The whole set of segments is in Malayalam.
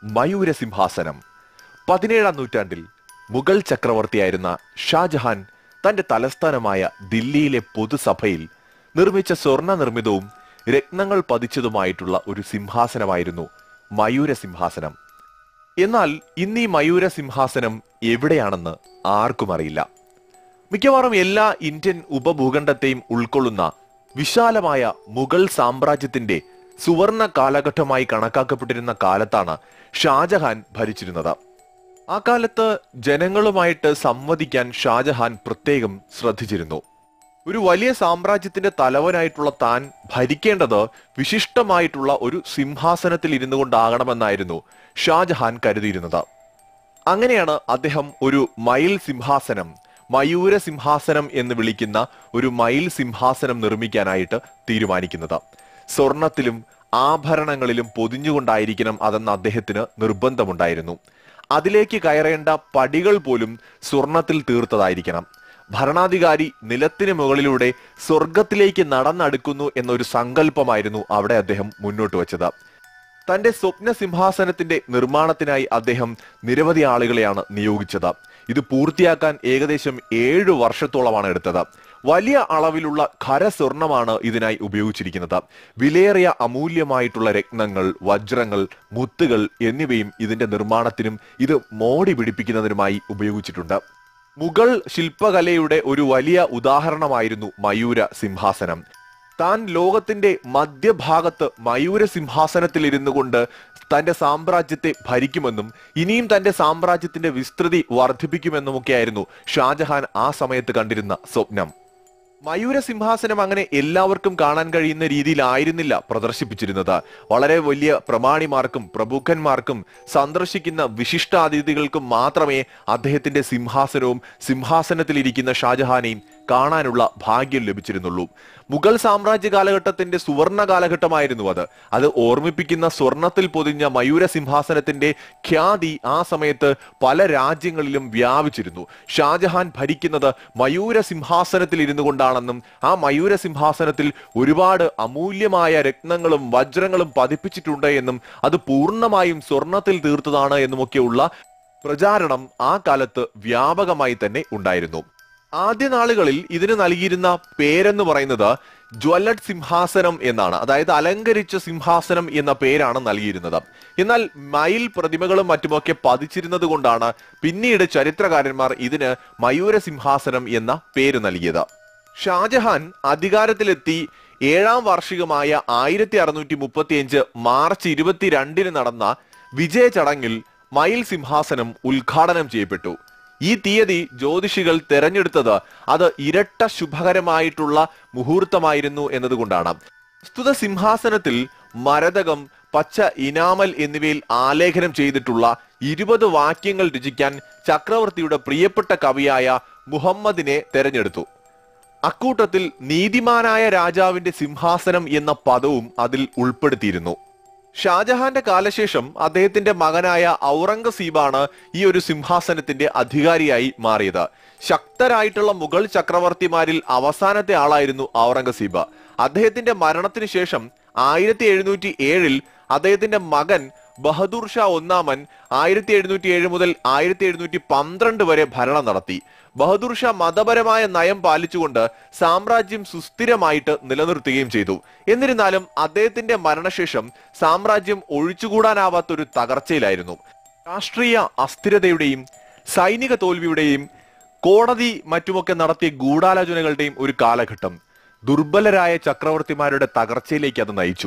മയൂര സിംഹാസനം പതിനേഴാം നൂറ്റാണ്ടിൽ മുഗൾ ചക്രവർത്തിയായിരുന്ന ഷാജഹാൻ തന്റെ തലസ്ഥാനമായ ദില്ലിയിലെ പൊതുസഭയിൽ നിർമ്മിച്ച സ്വർണ്ണ നിർമ്മിതവും രത്നങ്ങൾ പതിച്ചതുമായിട്ടുള്ള ഒരു സിംഹാസനമായിരുന്നു മയൂര സിംഹാസനം എന്നാൽ ഇന്ന് ഈ മയൂര സിംഹാസനം എവിടെയാണെന്ന് ആർക്കും അറിയില്ല മിക്കവാറും എല്ലാ ഇന്ത്യൻ ഉപഭൂഖണ്ഡത്തെയും ഉൾക്കൊള്ളുന്ന വിശാലമായ മുഗൾ സാമ്രാജ്യത്തിന്റെ സുവർണ കാലഘട്ടമായി കണക്കാക്കപ്പെട്ടിരുന്ന കാലത്താണ് ഷാജഹാൻ ഭരിച്ചിരുന്നത് ആ കാലത്ത് ജനങ്ങളുമായിട്ട് സംവദിക്കാൻ ഷാജഹാൻ പ്രത്യേകം ശ്രദ്ധിച്ചിരുന്നു ഒരു വലിയ സാമ്രാജ്യത്തിന്റെ തലവനായിട്ടുള്ള താൻ ഭരിക്കേണ്ടത് വിശിഷ്ടമായിട്ടുള്ള ഒരു സിംഹാസനത്തിൽ ഇരുന്നു കൊണ്ടാകണമെന്നായിരുന്നു ഷാജഹാൻ കരുതിയിരുന്നത് അങ്ങനെയാണ് അദ്ദേഹം ഒരു മയിൽ സിംഹാസനം മയൂര സിംഹാസനം എന്ന് വിളിക്കുന്ന ഒരു മയിൽ സിംഹാസനം നിർമ്മിക്കാനായിട്ട് തീരുമാനിക്കുന്നത് സ്വർണത്തിലും ആഭരണങ്ങളിലും പൊതിഞ്ഞുകൊണ്ടായിരിക്കണം അതെന്ന് അദ്ദേഹത്തിന് നിർബന്ധമുണ്ടായിരുന്നു അതിലേക്ക് കയറേണ്ട പടികൾ പോലും സ്വർണത്തിൽ തീർത്തതായിരിക്കണം ഭരണാധികാരി നിലത്തിന് മുകളിലൂടെ സ്വർഗത്തിലേക്ക് നടന്നടുക്കുന്നു എന്നൊരു സങ്കല്പമായിരുന്നു അവിടെ അദ്ദേഹം മുന്നോട്ട് വെച്ചത് തന്റെ സ്വപ്ന സിംഹാസനത്തിന്റെ നിർമ്മാണത്തിനായി അദ്ദേഹം നിരവധി ആളുകളെയാണ് നിയോഗിച്ചത് ഇത് പൂർത്തിയാക്കാൻ ഏകദേശം ഏഴു വർഷത്തോളമാണ് എടുത്തത് വലിയ അളവിലുള്ള ഖരസ്വർണമാണ് ഇതിനായി ഉപയോഗിച്ചിരിക്കുന്നത് വിലയേറിയ അമൂല്യമായിട്ടുള്ള രത്നങ്ങൾ വജ്രങ്ങൾ മുത്തുകൾ എന്നിവയും ഇതിന്റെ നിർമ്മാണത്തിനും ഇത് മോടി പിടിപ്പിക്കുന്നതിനുമായി ഉപയോഗിച്ചിട്ടുണ്ട് മുഗൾ ശില്പകലയുടെ ഒരു വലിയ ഉദാഹരണമായിരുന്നു മയൂര സിംഹാസനം താൻ ലോകത്തിന്റെ മധ്യഭാഗത്ത് മയൂര സിംഹാസനത്തിൽ ഇരുന്നു കൊണ്ട് തന്റെ സാമ്രാജ്യത്തെ ഭരിക്കുമെന്നും ഇനിയും തന്റെ സാമ്രാജ്യത്തിന്റെ വിസ്തൃതി വർദ്ധിപ്പിക്കുമെന്നുമൊക്കെയായിരുന്നു ഷാജഹാൻ ആ സമയത്ത് കണ്ടിരുന്ന സ്വപ്നം മയൂര സിംഹാസനം അങ്ങനെ എല്ലാവർക്കും കാണാൻ കഴിയുന്ന രീതിയിലായിരുന്നില്ല പ്രദർശിപ്പിച്ചിരുന്നത് വളരെ വലിയ പ്രമാണിമാർക്കും പ്രഭുക്കന്മാർക്കും സന്ദർശിക്കുന്ന വിശിഷ്ടാതിഥികൾക്കും മാത്രമേ അദ്ദേഹത്തിന്റെ സിംഹാസനവും സിംഹാസനത്തിലിരിക്കുന്ന ഷാജഹാനെയും കാണാനുള്ള ഭാഗ്യം ലഭിച്ചിരുന്നുള്ളൂ മുഗൾ സാമ്രാജ്യ കാലഘട്ടത്തിന്റെ സുവർണ കാലഘട്ടമായിരുന്നു അത് അത് ഓർമ്മിപ്പിക്കുന്ന സ്വർണത്തിൽ പൊതിഞ്ഞ മയൂര സിംഹാസനത്തിന്റെ ഖ്യാതി ആ സമയത്ത് പല രാജ്യങ്ങളിലും വ്യാപിച്ചിരുന്നു ഷാജഹാൻ ഭരിക്കുന്നത് മയൂര സിംഹാസനത്തിൽ ഇരുന്നു കൊണ്ടാണെന്നും ആ മയൂര സിംഹാസനത്തിൽ ഒരുപാട് അമൂല്യമായ രത്നങ്ങളും വജ്രങ്ങളും പതിപ്പിച്ചിട്ടുണ്ട് എന്നും അത് പൂർണ്ണമായും സ്വർണത്തിൽ തീർത്തതാണ് എന്നുമൊക്കെയുള്ള പ്രചാരണം ആ കാലത്ത് വ്യാപകമായി തന്നെ ഉണ്ടായിരുന്നു ആദ്യ നാളുകളിൽ ഇതിന് നൽകിയിരുന്ന പേരെന്ന് പറയുന്നത് ജ്വല്ലഡ് സിംഹാസനം എന്നാണ് അതായത് അലങ്കരിച്ച സിംഹാസനം എന്ന പേരാണ് നൽകിയിരുന്നത് എന്നാൽ മയിൽ പ്രതിമകളും മറ്റുമൊക്കെ പതിച്ചിരുന്നത് കൊണ്ടാണ് പിന്നീട് ചരിത്രകാരന്മാർ ഇതിന് മയൂര സിംഹാസനം എന്ന പേര് നൽകിയത് ഷാജഹാൻ അധികാരത്തിലെത്തി ഏഴാം വാർഷികമായ ആയിരത്തി അറുന്നൂറ്റി മുപ്പത്തിയഞ്ച് മാർച്ച് ഇരുപത്തിരണ്ടിന് നടന്ന വിജയ ചടങ്ങിൽ മയിൽ സിംഹാസനം ഉദ്ഘാടനം ചെയ്യപ്പെട്ടു ഈ തീയതി ജ്യോതിഷികൾ തെരഞ്ഞെടുത്തത് അത് ഇരട്ട ശുഭകരമായിട്ടുള്ള മുഹൂർത്തമായിരുന്നു എന്നതുകൊണ്ടാണ് പ്രസ്തുത സിംഹാസനത്തിൽ മരതകം പച്ച ഇനാമൽ എന്നിവയിൽ ആലേഖനം ചെയ്തിട്ടുള്ള ഇരുപത് വാക്യങ്ങൾ രചിക്കാൻ ചക്രവർത്തിയുടെ പ്രിയപ്പെട്ട കവിയായ മുഹമ്മദിനെ തെരഞ്ഞെടുത്തു അക്കൂട്ടത്തിൽ നീതിമാനായ രാജാവിന്റെ സിംഹാസനം എന്ന പദവും അതിൽ ഉൾപ്പെടുത്തിയിരുന്നു ഷാജഹാന്റെ കാലശേഷം അദ്ദേഹത്തിന്റെ മകനായ ഔറംഗസീബാണ് ഈ ഒരു സിംഹാസനത്തിന്റെ അധികാരിയായി മാറിയത് ശക്തരായിട്ടുള്ള മുഗൾ ചക്രവർത്തിമാരിൽ അവസാനത്തെ ആളായിരുന്നു ഔറംഗസീബ് അദ്ദേഹത്തിന്റെ മരണത്തിന് ശേഷം ആയിരത്തി എഴുന്നൂറ്റി ഏഴിൽ അദ്ദേഹത്തിന്റെ മകൻ ബഹദൂർ ഷാ ഒന്നാമൻ ആയിരത്തി എഴുന്നൂറ്റി ഏഴ് മുതൽ ആയിരത്തി എഴുന്നൂറ്റി പന്ത്രണ്ട് വരെ ഭരണം നടത്തി ബഹദൂർ ഷാ മതപരമായ നയം പാലിച്ചുകൊണ്ട് സാമ്രാജ്യം സുസ്ഥിരമായിട്ട് നിലനിർത്തുകയും ചെയ്തു എന്നിരുന്നാലും അദ്ദേഹത്തിന്റെ മരണശേഷം സാമ്രാജ്യം ഒഴിച്ചുകൂടാനാവാത്തൊരു തകർച്ചയിലായിരുന്നു രാഷ്ട്രീയ അസ്ഥിരതയുടെയും സൈനിക തോൽവിയുടെയും കോടതി മറ്റുമൊക്കെ നടത്തിയ ഗൂഢാലോചനകളുടെയും ഒരു കാലഘട്ടം ദുർബലരായ ചക്രവർത്തിമാരുടെ തകർച്ചയിലേക്ക് അത് നയിച്ചു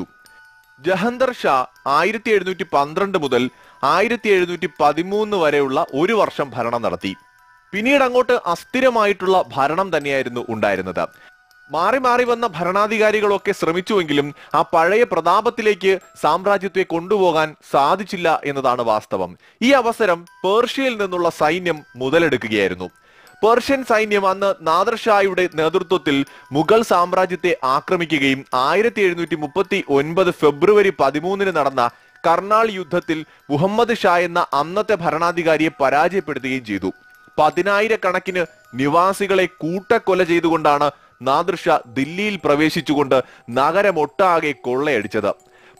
ജഹന്തർ ഷാ ആയിരത്തി എഴുന്നൂറ്റി പന്ത്രണ്ട് മുതൽ ആയിരത്തി എഴുന്നൂറ്റി പതിമൂന്ന് വരെയുള്ള ഒരു വർഷം ഭരണം നടത്തി പിന്നീട് അങ്ങോട്ട് അസ്ഥിരമായിട്ടുള്ള ഭരണം തന്നെയായിരുന്നു ഉണ്ടായിരുന്നത് മാറി മാറി വന്ന ഭരണാധികാരികളൊക്കെ ശ്രമിച്ചുവെങ്കിലും ആ പഴയ പ്രതാപത്തിലേക്ക് സാമ്രാജ്യത്തെ കൊണ്ടുപോകാൻ സാധിച്ചില്ല എന്നതാണ് വാസ്തവം ഈ അവസരം പേർഷ്യയിൽ നിന്നുള്ള സൈന്യം മുതലെടുക്കുകയായിരുന്നു പേർഷ്യൻ സൈന്യം അന്ന് നാദർഷായുടെ നേതൃത്വത്തിൽ മുഗൾ സാമ്രാജ്യത്തെ ആക്രമിക്കുകയും ആയിരത്തി എഴുന്നൂറ്റി മുപ്പത്തി ഒൻപത് ഫെബ്രുവരി പതിമൂന്നിന് നടന്ന കർണാൾ യുദ്ധത്തിൽ മുഹമ്മദ് ഷാ എന്ന അന്നത്തെ ഭരണാധികാരിയെ പരാജയപ്പെടുത്തുകയും ചെയ്തു പതിനായിരക്കണക്കിന് നിവാസികളെ കൂട്ടക്കൊല ചെയ്തുകൊണ്ടാണ് നാദൃഷ ദില്ലിയിൽ പ്രവേശിച്ചുകൊണ്ട് നഗരമൊട്ടാകെ കൊള്ളയടിച്ചത്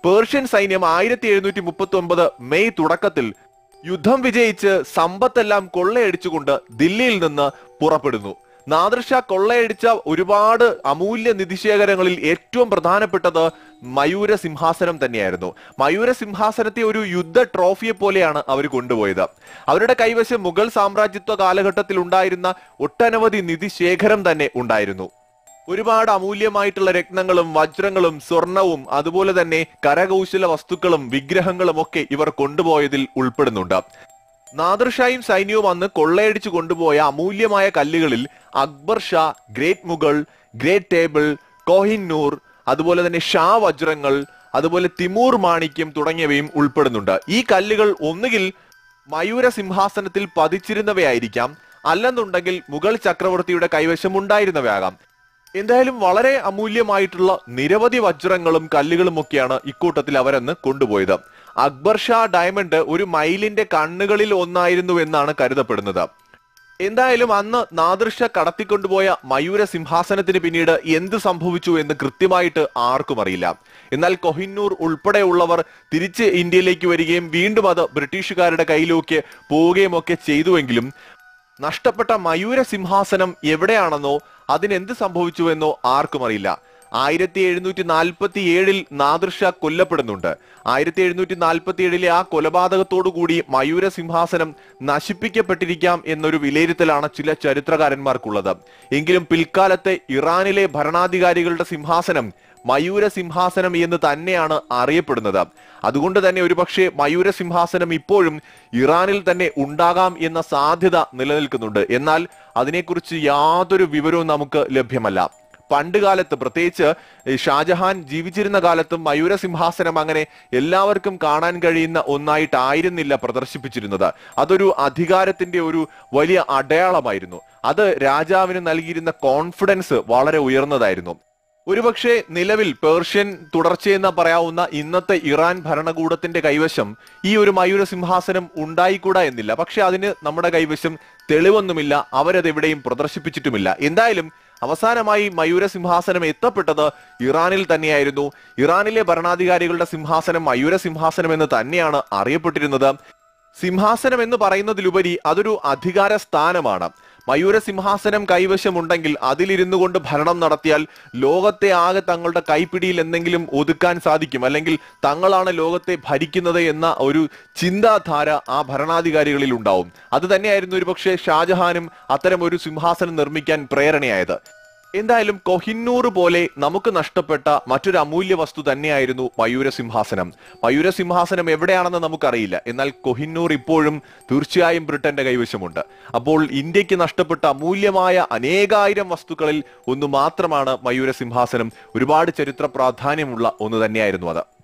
പേർഷ്യൻ സൈന്യം ആയിരത്തി എഴുന്നൂറ്റി മുപ്പത്തി ഒമ്പത് മെയ് തുടക്കത്തിൽ യുദ്ധം വിജയിച്ച് സമ്പത്തെല്ലാം കൊള്ളയടിച്ചുകൊണ്ട് ദില്ലിയിൽ നിന്ന് പുറപ്പെടുന്നു നാദർഷ കൊള്ളയടിച്ച ഒരുപാട് അമൂല്യ നിധിശേഖരങ്ങളിൽ ഏറ്റവും പ്രധാനപ്പെട്ടത് മയൂര സിംഹാസനം തന്നെയായിരുന്നു മയൂര സിംഹാസനത്തെ ഒരു യുദ്ധ ട്രോഫിയെ പോലെയാണ് അവർ കൊണ്ടുപോയത് അവരുടെ കൈവശം മുഗൾ സാമ്രാജ്യത്വ കാലഘട്ടത്തിൽ ഉണ്ടായിരുന്ന ഒട്ടനവധി നിധിശേഖരം തന്നെ ഉണ്ടായിരുന്നു ഒരുപാട് അമൂല്യമായിട്ടുള്ള രത്നങ്ങളും വജ്രങ്ങളും സ്വർണവും അതുപോലെ തന്നെ കരകൗശല വസ്തുക്കളും വിഗ്രഹങ്ങളും ഒക്കെ ഇവർ കൊണ്ടുപോയതിൽ ഉൾപ്പെടുന്നുണ്ട് നാദർഷായും സൈന്യവും അന്ന് കൊള്ളയടിച്ചു കൊണ്ടുപോയ അമൂല്യമായ കല്ലുകളിൽ Akbar Shah great Mughal great table Kohinoor അതുപോലെ തന്നെ ഷാ വജ്രങ്ങൾ അതുപോലെ തിമൂർ മാണിക്യം തുടങ്ങിയവയും ഉൾപ്പെടുന്നുണ്ട് ഈ കല്ലുകൾ ഒന്നുകിൽ മയൂര സിംഹാസനത്തിൽ പതിച്ചിരുന്നവയായിരിക്കാം അല്ലെന്നുണ്ടെങ്കിൽ മുഗൾ ചക്രവർത്തിയുടെ കൈവശം ഉണ്ടായിരുന്നവയാകാം എന്തായാലും വളരെ അമൂല്യമായിട്ടുള്ള നിരവധി വജ്രങ്ങളും കല്ലുകളും ഒക്കെയാണ് ഇക്കൂട്ടത്തിൽ അവരന്ന് കൊണ്ടുപോയത് അക്ബർ ഷാ ഡയമണ്ട് ഒരു മയിലിന്റെ കണ്ണുകളിൽ ഒന്നായിരുന്നു എന്നാണ് കരുതപ്പെടുന്നത് എന്തായാലും അന്ന് നാദൃഷ കടത്തിക്കൊണ്ടുപോയ മയൂര സിംഹാസനത്തിന് പിന്നീട് എന്ത് സംഭവിച്ചു എന്ന് കൃത്യമായിട്ട് ആർക്കും അറിയില്ല എന്നാൽ കൊഹിന്നൂർ ഉൾപ്പെടെയുള്ളവർ തിരിച്ച് ഇന്ത്യയിലേക്ക് വരികയും വീണ്ടും അത് ബ്രിട്ടീഷുകാരുടെ കയ്യിലേക്ക് പോവുകയും ഒക്കെ ചെയ്തുവെങ്കിലും നഷ്ടപ്പെട്ട മയൂര സിംഹാസനം എവിടെയാണെന്നോ അതിനെന്ത് സംഭവിച്ചുവെന്നോ ആർക്കും അറിയില്ല ആയിരത്തി എഴുന്നൂറ്റി നാൽപ്പത്തി ഏഴിൽ നാദിർഷ കൊല്ലപ്പെടുന്നുണ്ട് ആയിരത്തി എഴുന്നൂറ്റി നാൽപ്പത്തി ഏഴിലെ ആ കൊലപാതകത്തോടു കൂടി മയൂര സിംഹാസനം നശിപ്പിക്കപ്പെട്ടിരിക്കാം എന്നൊരു വിലയിരുത്തലാണ് ചില ചരിത്രകാരന്മാർക്കുള്ളത് എങ്കിലും പിൽക്കാലത്തെ ഇറാനിലെ ഭരണാധികാരികളുടെ സിംഹാസനം മയൂര സിംഹാസനം എന്ന് തന്നെയാണ് അറിയപ്പെടുന്നത് അതുകൊണ്ട് തന്നെ ഒരുപക്ഷെ മയൂര സിംഹാസനം ഇപ്പോഴും ഇറാനിൽ തന്നെ ഉണ്ടാകാം എന്ന സാധ്യത നിലനിൽക്കുന്നുണ്ട് എന്നാൽ അതിനെക്കുറിച്ച് യാതൊരു വിവരവും നമുക്ക് ലഭ്യമല്ല പണ്ട് കാലത്ത് പ്രത്യേകിച്ച് ഈ ഷാജഹാൻ ജീവിച്ചിരുന്ന കാലത്തും മയൂര സിംഹാസനം അങ്ങനെ എല്ലാവർക്കും കാണാൻ കഴിയുന്ന ഒന്നായിട്ടായിരുന്നില്ല പ്രദർശിപ്പിച്ചിരുന്നത് അതൊരു അധികാരത്തിന്റെ ഒരു വലിയ അടയാളമായിരുന്നു അത് രാജാവിന് നൽകിയിരുന്ന കോൺഫിഡൻസ് വളരെ ഉയർന്നതായിരുന്നു ഒരുപക്ഷെ നിലവിൽ പേർഷ്യൻ തുടർച്ചയെന്ന് പറയാവുന്ന ഇന്നത്തെ ഇറാൻ ഭരണകൂടത്തിന്റെ കൈവശം ഈ ഒരു മയൂര സിംഹാസനം ഉണ്ടായിക്കൂടാ എന്നില്ല പക്ഷെ അതിന് നമ്മുടെ കൈവശം തെളിവൊന്നുമില്ല അവരത് എവിടെയും പ്രദർശിപ്പിച്ചിട്ടുമില്ല എന്തായാലും അവസാനമായി മയൂര സിംഹാസനം എത്തപ്പെട്ടത് ഇറാനിൽ തന്നെയായിരുന്നു ഇറാനിലെ ഭരണാധികാരികളുടെ സിംഹാസനം മയൂര സിംഹാസനം എന്ന് തന്നെയാണ് അറിയപ്പെട്ടിരുന്നത് സിംഹാസനം എന്ന് പറയുന്നതിലുപരി അതൊരു അധികാര സ്ഥാനമാണ് മയൂര സിംഹാസനം കൈവശമുണ്ടെങ്കിൽ അതിലിരുന്നു കൊണ്ട് ഭരണം നടത്തിയാൽ ലോകത്തെ ആകെ തങ്ങളുടെ കൈപ്പിടിയിൽ എന്തെങ്കിലും ഒതുക്കാൻ സാധിക്കും അല്ലെങ്കിൽ തങ്ങളാണ് ലോകത്തെ ഭരിക്കുന്നത് എന്ന ഒരു ചിന്താധാര ആ ഭരണാധികാരികളിൽ ഉണ്ടാവും അത് തന്നെയായിരുന്നു ഒരുപക്ഷെ ഷാജഹാനും അത്തരം ഒരു സിംഹാസനം നിർമ്മിക്കാൻ പ്രേരണയായത് എന്തായാലും കൊഹിന്നൂർ പോലെ നമുക്ക് നഷ്ടപ്പെട്ട മറ്റൊരു അമൂല്യ വസ്തു തന്നെയായിരുന്നു മയൂര സിംഹാസനം മയൂര സിംഹാസനം എവിടെയാണെന്ന് നമുക്കറിയില്ല എന്നാൽ കൊഹിന്നൂർ ഇപ്പോഴും തീർച്ചയായും ബ്രിട്ടന്റെ കൈവശമുണ്ട് അപ്പോൾ ഇന്ത്യക്ക് നഷ്ടപ്പെട്ട അമൂല്യമായ അനേകായിരം വസ്തുക്കളിൽ ഒന്ന് മാത്രമാണ് മയൂര സിംഹാസനം ഒരുപാട് ചരിത്ര പ്രാധാന്യമുള്ള ഒന്ന് തന്നെയായിരുന്നു അത്